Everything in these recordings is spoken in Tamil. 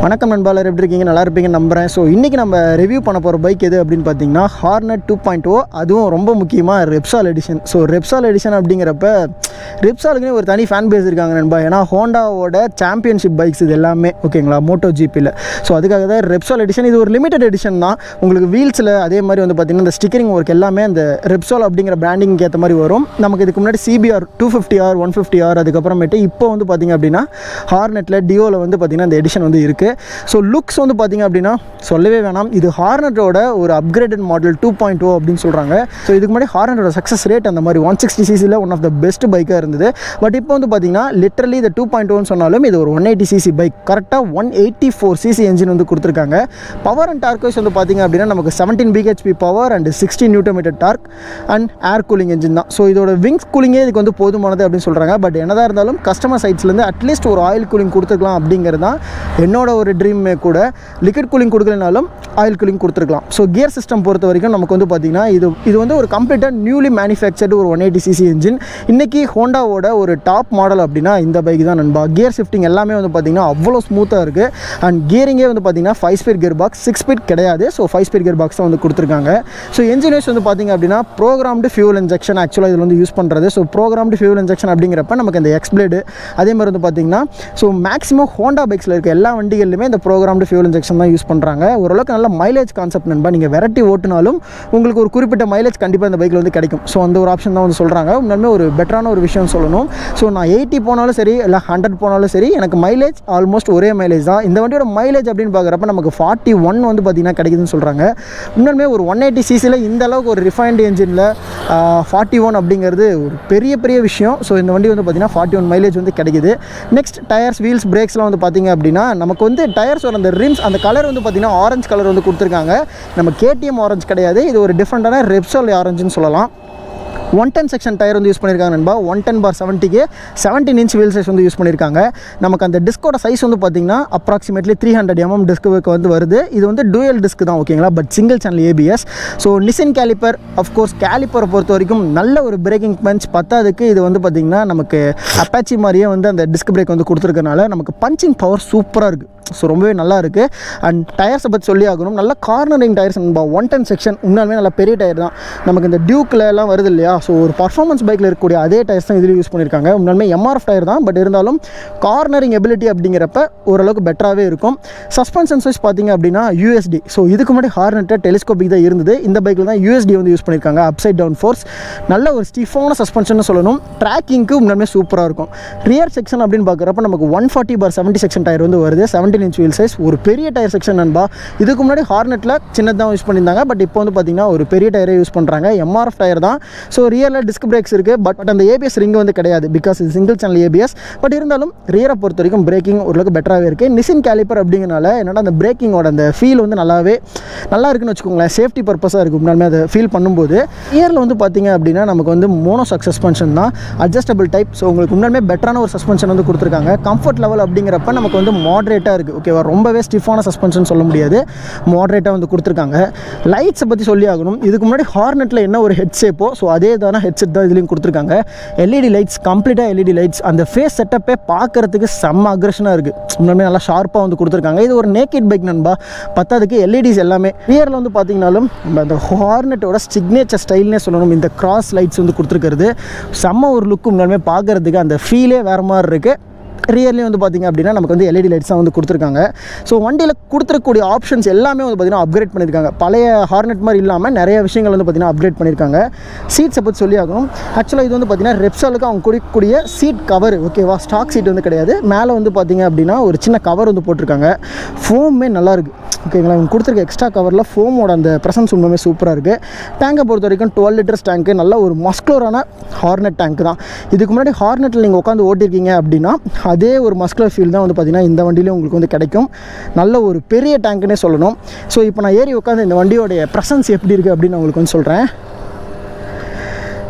வணக்கம் நண்பாளர் எப்படி இருக்கீங்க நல்லா இருப்பீங்க நம்புறேன் ஸோ இன்றைக்கி நம்ம ரிவ்யூ பண்ண போகிற பைக் எது அப்படின்னு பார்த்தீங்கன்னா ஹார்னட் டூ பாயிண்ட் ஓ அதுவும் ரொம்ப முக்கியமாக Repsol edition so Repsol edition அப்படிங்கிறப்ப ரெப்சாலுக்குன்னு ஒரு தனி ஃபேன் பேஸ் இருக்காங்க நண்பா ஏன்னா ஹோண்டாவோட சாம்பியன்ஷிப் பைக்ஸ் இது எல்லாமே ஓகேங்களா மோட்டோ ஜிபியில் ஸோ அதுக்காக தான் ரெப்சால் எடிஷன் இது ஒரு லிமிடெட் எடிஷன் தான் உங்களுக்கு வீல்ஸில் அதே மாதிரி வந்து பார்த்திங்கன்னா இந்த ஸ்டிக்கரிங் ஒர்க் எல்லாமே அந்த ரெப்சால் அப்படிங்கிற பிராண்டிங்க்கு ஏற்ற மாதிரி வரும் நமக்கு இதுக்கு முன்னாடி CBR two fifty R one fifty R அதுக்கப்புறமேட்டு இப்போ வந்து பார்த்திங்க அப்படின்னா ஹார்னெட்டில் டியோவில் வந்து பார்த்திங்கன்னா இந்த எடிஷன் வந்து இருக்குது ஸோ லுக்ஸ் வந்து பார்த்திங்க அப்படின்னா சொல்லவே வேணாம் இது ஹார்னட்டோட ஒரு upgraded model two point O அப்படின்னு சொல்கிறாங்க ஸோ இதுக்கு முன்னாடி ஹார்னட்டோட சக்ஸஸ் ரேட் அந்த மாதிரி ஒன் சிக்ஸ்டி சிசியில் ஒன் ஆஃப் த பெஸ்ட் பைக்காக இருந்தது பட் இப்போ வந்து பார்த்திங்கன்னா லிட்டரலி இது டூ பாயிண்ட் ஓன்னு சொன்னாலும் இது ஒரு ஒன் எயிட்டி சிசி பைக் கரெக்டாக one eighty four CC engine வந்து கொடுத்துருக்காங்க பவர் அண்ட் டார்க் வைஸ் வந்து பார்த்திங்க அப்படின்னா நமக்கு seventeen BHP power and sixteen newton metre torque and air cooling engine தான் ஸோ இதோட விங்ஸ் கூலிங்கே இதுக்கு வந்து போதுமானது அப்படின்னு சொல்கிறாங்க பட் என்னதான் இருந்தாலும் கஸ்டமர் சைட்ஸ்லேருந்து அட்லீஸ்ட் ஒரு ஆயில் கூலிங் கொடுத்துருக்கலாம் அப்படிங்கிறது தான் என்னோட ஒரு ட்ரீமே கூட லிக்விட் கூலிங் கொடுக்கலனாலும் ஆயில் கூலிங் கொடுத்துருக்கலாம் ஸோ கியர் சிஸ்டம் பொறுத்த வரைக்கும் நமக்கு வந்து பார்த்திங்கன்னா இது இது வந்து ஒரு கம்ப்ளீட்டாக நியூலி மேனுஃபேக்சர்டு ஒரு ஒன் எயிட்டி சிசி இன்ஜின் இன்றைக்கி ஹோண்டாவோட ஒரு டாப் மாடல் அப்படின்னா இந்த பைக் தான் நண்பா கியர் ஷிஃப்டிங் எல்லாமே வந்து பார்த்திங்கன்னா அவ்வளோ ஸ்மூத்தாக இருக்குது அண்ட் கியரிங்கே வந்து பார்த்திங்கன்னா five speed gear box six speed கிடையாது so five speed gear box தான் வந்து கொடுத்துருக்காங்க ஸோ என்ஜினியர்ஸ் வந்து பார்த்திங்க அப்படின்னா ப்ரோக்ராம்டு ஃபியூல் இன்ஜெக்ஷன் ஆக்சுவலாக இதில் வந்து யூஸ் பண்ணுறது ஸோ ப்ரோக்ராம்டு ஃபியூல் இன்ஜெக்ஷன் அப்படிங்கிறப்ப நமக்கு இந்த எக்ஸ்பிளேடு அதே மாதிரி வந்து பார்த்திங்கன்னா ஸோ மேக்ஸிமம் ஹோண்டா பைக்ஸில் இருக்க எல்லா வண்டிகள்லையுமே இந்த ப்ரோக்ராம்டு ஃபியூல் இன்ஜெக்ஷன் தான் யூஸ் பண்ணுறாங்க ஓரளவுக்கு நல்ல மைலேஜ் கான்செப்ட் நண்பா நீங்கள் வெரைட்டி ஓட்டினாலும் உங்களுக்கு ஒரு குறிப்பிட்ட மைலேஜ் கண்டிப்பாக இந்த பைக்கில் வந்து கிடைக்கும் ஸோ அந்த ஒரு ஆப்ஷன் தான் வந்து சொல்கிறாங்க உண்மையுமே ஒரு பெட்டரான ஒரு விஷயம் சொல்லணும் ஸோ நான் எயிட்டி போனாலும் சரி இல்லை ஹண்ட்ரட் போனாலும் சரி எனக்கு மைலேஜ் ஆல்மோஸ்ட் ஒரே மைலேஜ் தான் இந்த வண்டியோட மைலேஜ் அப்படின்னு பார்க்குறப்ப நமக்கு ஃபார்ட்டி ஒன் வந்து பார்த்திங்கன்னா கிடைக்குதுன்னு சொல்கிறாங்க உண்மையுமே ஒரு ஒன் எயிட்டி சிசியில் இந்த அளவுக்கு ஒரு ரிஃபைன்டு என்ஜினில் ஃபார்ட்டி ஒன் அப்படிங்கிறது ஒரு பெரிய பெரிய விஷயம் ஸோ இந்த வண்டி வந்து பார்த்திங்கன்னா ஃபார்ட்டி ஒன் மைலேஜ் வந்து கிடைக்குது நெக்ஸ்ட் டயர்ஸ் வீல்ஸ் பிரேக்ஸ்லாம் வந்து பார்த்திங்க அப்படின்னா நமக்கு வந்து டயர்ஸோட அந்த ரிம்ஸ் அந்த கலர் வந்து பார்த்திங்கன்னா ஆரஞ்சு கலர் வந்து கொடுத்துருக்காங்க நம்ம கேடிஎம் ஆரஞ்சு கிடையாது இது ஒரு டிஃப்ரெண்ட்டான ரெப்சோல் ஆரஞ்சுன்னு சொல்லலாம் ஒன் டென் செக்ஷன் டயர் வந்து யூஸ் பண்ணியிருக்காங்க நண்பா ஒன் டென் பார் செவன்ட்டிக்கு செவன்டீன் இன்ச் வீல் சைஸ் வந்து யூஸ் பண்ணியிருக்காங்க நமக்கு அந்த டிஸ்கோட சைஸ் வந்து பார்த்திங்கன்னா அப்ராக்சிமேட்லி த்ரீ ஹண்ட்ரட் எம்எம் டிஸ்க்கு வந்து வருது இது வந்து டூயல் டிஸ்க் தான் ஓகேங்களா but single channel ABS so Nissin caliper of course கேலிப்பரை பொறுத்த வரைக்கும் நல்ல ஒரு பிரேக்கிங் பஞ்ச் பத்தாதுக்கு இது வந்து பார்த்திங்கன்னா நமக்கு அப்பாச்சி மாதிரியே வந்து அந்த டிஸ்க் பிரேக் வந்து கொடுத்துருக்கனால நமக்கு பஞ்சிங் பவர் சூப்பராக இருக்குது ஸோ ரொம்பவே நல்லா இருக்குது அண்ட் டயர்ஸை பற்றி சொல்லி ஆகணும் நல்ல கார்னரிங் டயர்ஸ் நண்பா ஒன் டென் செக்ஷன் உண்மையாலுமே நல்ல பெரிய டயர் தான் நமக்கு இந்த டியூக்கில் எல்லாம் வருது இல்லையா ஸோ ஒரு பர்ஃபார்மன்ஸ் பைக்கில் இருக்கக்கூடிய அதே டயர்ஸ் தான் இதுலேயும் யூஸ் பண்ணியிருக்காங்க உண்மையாலுமே எம்ஆர்எஃப் டயர் தான் பட் இருந்தாலும் கார்னரிங் எபிலிட்டி அப்படிங்கிறப்ப ஓரளவுக்கு பெட்டராகவே இருக்கும் சஸ்பென்ஷன் வைஸ் பார்த்தீங்க அப்படின்னா யூஎஸ்டி ஸோ இதுக்கு முன்னாடி ஹார்னெட்டை டெலிஸ்கோபிக் தான் இருந்தது இந்த பைக்கில் தான் யூஎஸ்டி வந்து யூஸ் பண்ணியிருக்காங்க அப்சைட் டவுன் ஃபோர்ஸ் நல்ல ஒரு ஸ்டிஃபான சஸ்பென்ஷன் சொல்லணும் ட்ராக்கிங்க்கு உண்மையுமே சூப்பராக இருக்கும் ரியர் செக்ஷன் அப்படின்னு பார்க்குறப்ப நமக்கு one forty bar seventy section tyre வந்து வருது செவன்டீன் இன்ச் வீல் சைஸ் ஒரு பெரிய டயர் செக்ஷன் நண்பா இதுக்கு முன்னாடி ஹார்னெட்டில் சின்னதாக யூஸ் பண்ணியிருந்தாங்க பட் இப்போ வந்து பார்த்தீங்கன்னா ஒரு பெரிய டயரே யூஸ் பண்ணுறாங்க எம்ஆர்எஃப் டயர் தான் ஸோ ரியரில் டிஸ்க் பிரேக்ஸ் இருக்குது பட் பட் அந்த ஏபிஎஸ் ரிங் வந்து கிடையாது பிகாஸ் இது சிங்கிள் சேனல் ஏபிஎஸ் பட் இருந்தாலும் ரியரை பொறுத்த வரைக்கும் பிரேக்கிங் ஓரளவுக்கு பெட்டராகவே இருக்குது நிசின் கேலிப்பர் அப்படிங்கிறனால என்னோட அந்த பிரேக்கிங்கோட அந்த ஃபீல் வந்து நல்லாவே நல்லா இருக்குன்னு வச்சுக்கோங்களேன் சேஃப்டி பர்பஸாக இருக்குது முன்னாலுமே அதை ஃபீல் பண்ணும்போது இயரில் வந்து பார்த்தீங்க அப்படின்னா நமக்கு வந்து மோனோசாக் சஸ்பென்ஷன் தான் அட்ஜஸ்டபிள் டைப் ஸோ உங்களுக்கு முன்னாலுமே பெட்டரான ஒரு சஸ்பென்ஷன் வந்து கொடுத்துருக்காங்க கம்ஃபர்ட் லெவல் அப்படிங்கிறப்ப நமக்கு வந்து மாட்ரேட்டாக இருக்குது ஓகேவா ரொம்பவே ஸ்டிஃபான சஸ்பென்ஷன் சொல்ல முடியாது மாட்ரேட்டாக வந்து கொடுத்துருக்காங்க லைட்ஸை பற்றி சொல்லி ஆகணும் இதுக்கு முன்னாடி ஹார்னெட்டில் என்ன ஒரு ஹெட் ஷேப்போ ஸோ அதே தானே ஹெட்செட் தான் இதுலேயும் கொடுத்துருக்காங்க எல்இடி லைட்ஸ் கம்ப்ளீட்டாக எல்இடி லைட்ஸ் அந்த ஃபேஸ் செட்டப்பே பார்க்குறதுக்கு செம்ம அக்ரெஷனாக இருக்குது உண்மையுமே நல்லா ஷார்ப்பாக வந்து கொடுத்துருக்காங்க இது ஒரு நேக்கெட் பைக் நண்பா பத்தாதுக்கு எல்இடிஸ் எல்லாமே ரியரில் வந்து பார்த்தீங்கனாலும் நம்ம அந்த ஹார்னெட்டோட சிக்னேச்சர் ஸ்டைல்னே சொல்லணும் இந்த கிராஸ் லைட்ஸ் வந்து கொடுத்துருக்கிறது செம்ம ஒரு லுக்கு உண்மையுமே பார்க்குறதுக்கு அந்த ஃபீலே வேறு மாதிரி இருக்குது ரியர்லேயும் வந்து பார்த்திங்க அப்படின்னா நமக்கு வந்து எல்இடி லைட்ஸ் தான் வந்து கொடுத்துருக்காங்க ஸோ வண்டியில் கொடுத்துருக்கக்கூடிய ஆப்ஷன்ஸ் எல்லாமே வந்து பார்த்திங்கன்னா அப்கிரேட் பண்ணியிருக்காங்க பழைய ஹார்னெட் மாதிரி இல்லாமல் நிறைய விஷயங்கள் வந்து பார்த்திங்கன்னா அப்கிரேட் பண்ணியிருக்காங்க சீட்ஸை பற்றி சொல்லி ஆகணும் ஆக்சுவலாக இது வந்து பார்த்திங்கன்னா ரெப்சாலுக்கு அவங்க கொடுக்கக்கூடிய சீட் கவர் ஓகேவா ஸ்டாக் சீட் வந்து கிடையாது மேலே வந்து பார்த்திங்க அப்படின்னா ஒரு சின்ன கவர் வந்து போட்டிருக்காங்க ஃபோமே நல்லாயிருக்கு ஓகேங்களா இவங்க கொடுத்துருக்க எக்ஸ்ட்ரா கவரில் ஃபோமோட அந்த ப்ரெசன்ஸ் உண்மையுமே சூப்பராக இருக்குது டேங்கை பொறுத்த வரைக்கும் டுவெல் லிட்டர்ஸ் டேங்க்கு நல்ல ஒரு மஸ்குலரான ஹார்னெட் டேங்க் தான் இதுக்கு முன்னாடி ஹார்னெட்டில் நீங்கள் உட்காந்து ஓட்டிருக்கீங்க அப்படின்னா அதே ஒரு மஸ்குலர் ஃபீல் தான் வந்து பார்த்திங்கன்னா இந்த வண்டியிலும் உங்களுக்கு வந்து கிடைக்கும் நல்ல ஒரு பெரிய டேங்க்குனே சொல்லணும் ஸோ இப்போ நான் ஏறி உட்காந்து இந்த வண்டியோடைய ப்ரெசன்ஸ் எப்படி இருக்குது அப்படின்னு நான் உங்களுக்கு வந்து சொல்கிறேன்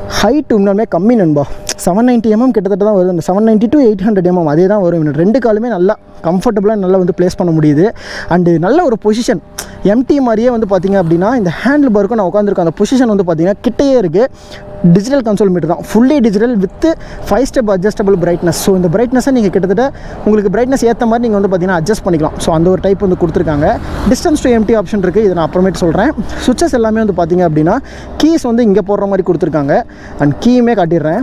ஹைட் உண்மையுமே கம்மி நண்பா செவன் நைன்ட்டி எம்எம் கிட்டத்தட்ட தான் வருது அந்த seven ninety to eight hundred MM அதே தான் வரும் இவனு ரெண்டு காலுமே நல்லா கம்ஃபர்டபுளாக நல்லா வந்து ப்ளேஸ் பண்ண முடியுது அண்டு நல்ல ஒரு பொசிஷன் எம்டி மாதிரியே வந்து பார்த்தீங்க அப்படின்னா இந்த ஹேண்டில் பாருக்கும் நான் உட்காந்துருக்கேன் அந்த பொசிஷன் வந்து பார்த்தீங்கன்னா கிட்டேயே இருக்குது டிஜிட்டல் கன்சோல் மீட்டர் தான் fully digital with five step adjustable brightness so இந்த பிரைட்னஸை நீங்கள் கிட்டத்தட்ட உங்களுக்கு பிரைட்னஸ் ஏற்ற மாதிரி நீங்கள் வந்து பார்த்தீங்கன்னா அட்ஜஸ்ட் பண்ணிக்கலாம் ஸோ அந்த ஒரு டைப் வந்து கொடுத்துருக்காங்க டிஸ்டன்ஸ் டு எம்டி ஆப்ஷன் இருக்குது இதை நான் அப்புறமேட்டு சொல்கிறேன் சுவிச்சஸ் எல்லாமே வந்து பார்த்தீங்க அப்படின்னா கீஸ் வந்து இங்கே போடுற மாதிரி கொடுத்துருக்காங்க அண்ட் கீயுமே காட்டிடுறேன்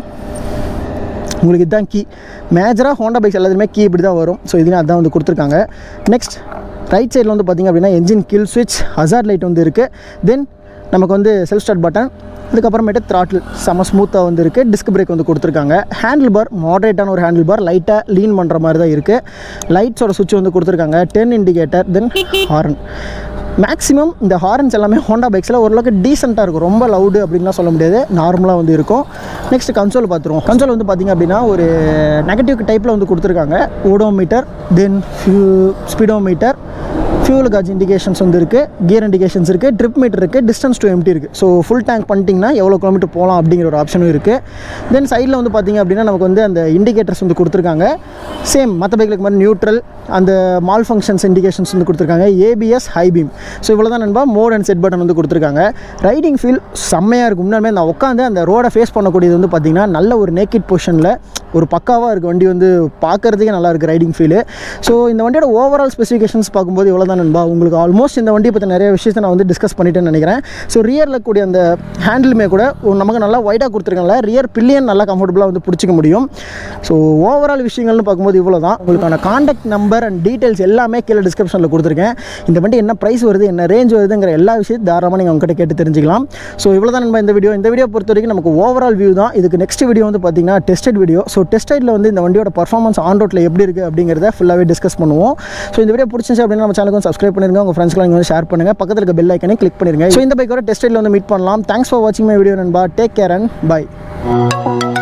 உங்களுக்கு இதுதான் கீ மேஜராக ஹோண்டா பைக்ஸ் எல்லாத்துலேயுமே கீ இப்படி தான் வரும் ஸோ இதுலேயும் அதான் வந்து கொடுத்துருக்காங்க நெக்ஸ்ட் ரைட் சைடில் வந்து பார்த்திங்க அப்படின்னா என்ஜின் கில் ஸ்விட்ச் ஹசார்ட் லைட் வந்து இருக்குது தென் நமக்கு வந்து செல்ஃப் ஸ்டார்ட் பட்டன் அதுக்கப்புறமேட்டு த்ராட்டில் செம்ம ஸ்மூத்தாக வந்து இருக்குது டிஸ்க் பிரேக் வந்து கொடுத்துருக்காங்க ஹேண்டில் பார் மாடரேட்டான ஒரு ஹேண்டில் பார் லைட்டாக லீன் பண்ணுற மாதிரி தான் இருக்குது லைட்ஸோட சுவிட்ச் வந்து கொடுத்துருக்காங்க ten indicator then horn maximum இந்த ஹாரன்ஸ் எல்லாமே ஹோண்டா பைக்ஸில் ஓரளவுக்கு டீசெண்டாக இருக்கும் ரொம்ப லவுடு அப்படின்லாம் சொல்ல முடியாது நார்மலாக வந்து இருக்கும் நெக்ஸ்ட் கன்சோல் பார்த்துருவோம் கன்சோல் வந்து பார்த்திங்க அப்படின்னா ஒரு நெகட்டிவ் டைப்பில் வந்து கொடுத்துருக்காங்க ஓடோமீட்டர் தென் ஃபியூ ஸ்பீடோமீட்டர் ஃபியூல் காஜ் இண்டிகேஷன்ஸ் வந்து இருக்குது கியர் இண்டிகேஷன்ஸ் இருக்குது ட்ரிப் மீட்டர் இருக்குது டிஸ்டன்ஸ் டு எம்டி இருக்குது ஸோ ஃபுல் டேங்க் பண்ணிட்டீங்கன்னா எவ்வளோ கிலோமீட்டர் போகலாம் அப்படிங்கிற ஒரு ஆப்ஷனும் இருக்குது தென் சைடில் வந்து பார்த்திங்க அப்படின்னா நமக்கு வந்து அந்த இண்டிகேட்டர்ஸ் வந்து கொடுத்துருக்காங்க சேம் மற்ற பைக்களுக்கு மாதிரி நியூட்ரல் அந்த மால் ஃபங்க்ஷன்ஸ் இண்டிகேஷன்ஸ் வந்து கொடுத்துருக்காங்க ஏபிஎஸ் ஹை பீம் ஸோ இவ்வளோ தான் நண்பா மோட் அண்ட் செட் பட்டன் வந்து கொடுத்துருக்காங்க ரைடிங் ஃபீல் செம்மையாக இருக்கும் முன்னாடி நான் உட்காந்து அந்த ரோடை ஃபேஸ் பண்ணக்கூடியது வந்து பார்த்திங்கன்னா நல்ல ஒரு நேக்கிட் பொசிஷனில் ஒரு பக்காவாக இருக்குது வண்டி வந்து பார்க்குறதுக்கே நல்லா இருக்குது ரைடிங் ஃபீலு ஸோ இந்த வண்டியோட ஓவரால் ஸ்பெசிஃபிகேஷன்ஸ் பார்க்கும்போது இவ்வளோ தான் நண்பா உங்களுக்கு ஆல்மோஸ்ட் இந்த வண்டியை பற்றி நிறைய விஷயத்தை நான் வந்து டிஸ்கஸ் பண்ணிட்டேன்னு நினைக்கிறேன் ஸோ ரியரில் கூடிய அந்த ஹேண்டிலுமே கூட ஒரு நமக்கு நல்லா ஒயிட்டாக கொடுத்துருக்கல ரியர் பில்லியன் நல்லா கம்ஃபர்டபுளாக வந்து பிடிச்சிக்க முடியும் ஸோ ஓவரால் விஷயங்கள்னு பார்க்கும்போது இவ்வளோ தான் உங்களுக்கான காண்டாக்ட் நம்பர் அண்ட் டீட்டெயில்ஸ் எல்லாமே கீழே டிஸ்கிரிப்ஷனில் கொடுத்துருக்கேன் இந்த வண்டி என்ன ப்ரைஸ் வருது என்ன ரேஞ்ச் வருதுங்கிற எல்லா விஷயத்தையும் தாராளமாக நீங்கள் உங்ககிட்ட கேட்டு தெரிஞ்சுக்கலாம் ஸோ இவ்வளோ தான் நண்பா இந்த வீடியோ இந்த வீடியோ பொறுத்த வரைக்கும் நமக்கு ஓவரால் வியூ தான் இதுக்கு நெக்ஸ்ட் வீடியோ வந்து பார்த்தீங்கன்னா டெஸ்டட் வீடியோ ஸோ டெஸ்டடில் வந்து இந்த வண்டியோட பர்ஃபார்மன்ஸ் ஆன் ரோட்டில் எப்படி இருக்குது அப்படிங்கிறத ஃபுல்லாகவே டிஸ்கஸ் பண்ணுவோம் ஸோ இந்த வீடியோ பிடிச்சிச்சு அப்படின்னா நம்ம சேனலுக்கு சப்ஸ்கிரைப் பண்ணிருங்க உங்கள் ஃப்ரெண்ட்ஸ்க்கு நீங்கள் வந்து ஷேர் பண்ணுங்கள் பக்கத்தில் இருக்க பெல் ஐக்கனே கிளிக் பண்ணிருங்க ஸோ இந்த பைக்கோட டெஸ்டடில் வந்து மீட் பண்ணலாம் தேங்க்ஸ் ஃபார் வாட்சிங் மை வீடியோ நண்பா டேக் கேர் அண்ட் பை